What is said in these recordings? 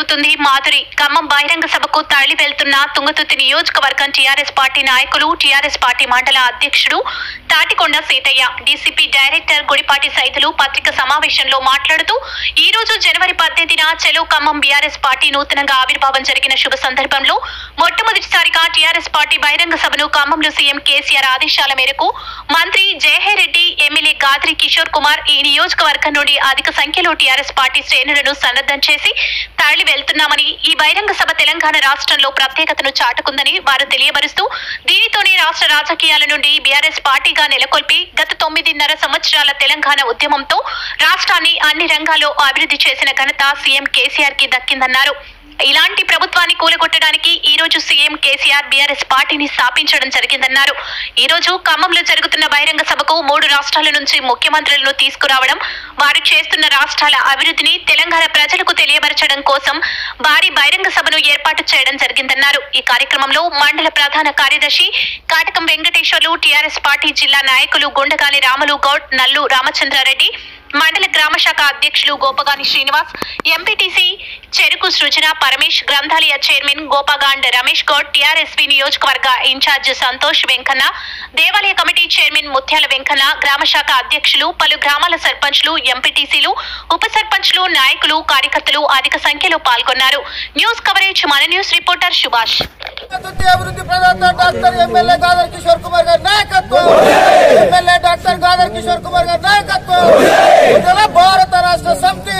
చదువుతుంది మాధురి ఖమ్మం బహిరంగ సభకు తరలి వెళ్తున్న తుంగతుర్తి నియోజకవర్గం టీఆర్ఎస్ పార్టీ నాయకులు టీఆర్ఎస్ పార్టీ మండల అధ్యక్షుడు తాటికొండ సీతయ్య డీసీపీ డైరెక్టర్ గుడిపాటి సైతులు పత్రిక సమావేశంలో మాట్లాడుతూ ఈ రోజు జనవరి పద్దెనిమిదిన చెలో ఖమ్మం బీఆర్ఎస్ పార్టీ నూతనంగా ఆవిర్భావం జరిగిన శుభ సందర్భంలో మొట్టమొదటిసారిగా టీఆర్ఎస్ పార్టీ బహిరంగ సభను ఖమ్మంలో సీఎం కేసీఆర్ ఆదేశాల మేరకు మంత్రి జయహర్ రెడ్డి ఎమ్మెల్యే గాద్రి కిషోర్ కుమార్ ఈ నియోజకవర్గం నుండి అధిక సంఖ్యలో టీఆర్ఎస్ పార్టీ శ్రేణులను సన్నద్ధం చేసి తరలి వెళ్తున్నామని ఈ బహిరంగ సభ తెలంగాణ రాష్ట్రంలో ప్రత్యేకతను చాటుకుందని వారు తెలియబరుస్తూ దీనితోనే రాష్ట్ర రాజకీయాల నుండి బీఆర్ఎస్ పార్టీగా నెలకొల్పి గత తొమ్మిదిన్నర సంవత్సరాల తెలంగాణ ఉద్యమంతో రాష్ట్రాన్ని అన్ని రంగాల్లో అభివృద్ధి చేసిన ఘనత సీఎం కేసీఆర్ కి దక్కిందన్నారు ఇలాంటి ప్రభుత్వాన్ని కూలగొట్టడానికి ఈ రోజు సీఎం కేసీఆర్ బీఆర్ఎస్ పార్టీని స్థాపించడం జరిగిందన్నారు ఈ రోజు ఖమ్మంలో జరుగుతున్న బహిరంగ సభకు మూడు రాష్ట్రాల నుంచి ముఖ్యమంత్రులను తీసుకురావడం వారు చేస్తున్న రాష్ట్రాల అభివృద్ధిని తెలంగాణ ప్రజలకు తెలియపరచడం కోసం భారీ బహిరంగ సభను ఏర్పాటు చేయడం జరిగిందన్నారు ఈ కార్యక్రమంలో మండల ప్రధాన కార్యదర్శి కాటకం వెంకటేశ్వర్లు టీఆర్ఎస్ పార్టీ జిల్లా నాయకులు గుండగాని రాములు గౌడ్ నల్లు రామచంద్రారెడ్డి మండల గ్రామ శాఖ అధ్యక్షులు గోపగాని శ్రీనివాస్ ఎంపీటీసీ చెరుకు సృజన పరమేష్ గ్రంథాలయ చైర్మన్ గోపగాండ్ రమేష్ గౌడ్ టీఆర్ఎస్వి నియోజకవర్గ ఇన్ఛార్జ్ సంతోష్ వెంకన్న దేవాలయ కమిటీ చైర్మన్ ముత్యాల వెంకన్న గ్రామ శాఖ అధ్యక్షులు పలు గ్రామాల సర్పంచ్లు ఎంపీటీసీలు ఉప సర్పంచ్లు నాయకులు కార్యకర్తలు అధిక సంఖ్యలో పాల్గొన్నారు న్యూస్ కవరేజ్ మన న్యూస్ రిపోర్టర్ సుభాష్ తుది అభివృద్ధి ప్రదాత డాక్టర్ ఎమ్మెల్యే గాదర్ కిషోర్ కుమార్ గారి నాయకత్వం ఎమ్మెల్యే డాక్టర్ గాదర్ కిషోర్ కుమార్ గారి నాయకత్వం విడుదల భారత రాష్ట్ర సమితి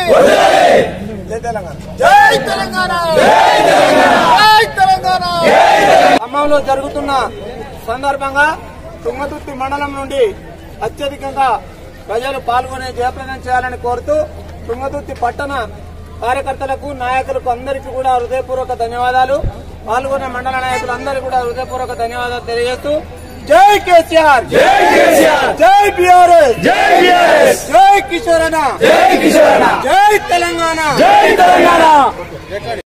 జై తెలంగాణ జై తెలంగాణ ఖమ్మంలో జరుగుతున్న సందర్భంగా తుంగతుర్తి మండలం నుండి అత్యధికంగా ప్రజలు పాల్గొనే జయప్రదం చేయాలని కోరుతూ తుంగతుర్తి పట్టణ కార్యకర్తలకు నాయకులకు అందరికీ కూడా హృదయపూర్వక ధన్యవాదాలు పాల్గొనే మండల నాయకులందరికీ కూడా హృదయపూర్వక ధన్యవాదాలు తెలియజేస్తూ జై కేసీఆర్ జై కేసీఆర్ జై బీఆర్ఎస్ జై బీఆర్ఎస్ జై కిషోరణ జై కిషోరణ జై తెలంగాణ జై తెలంగాణ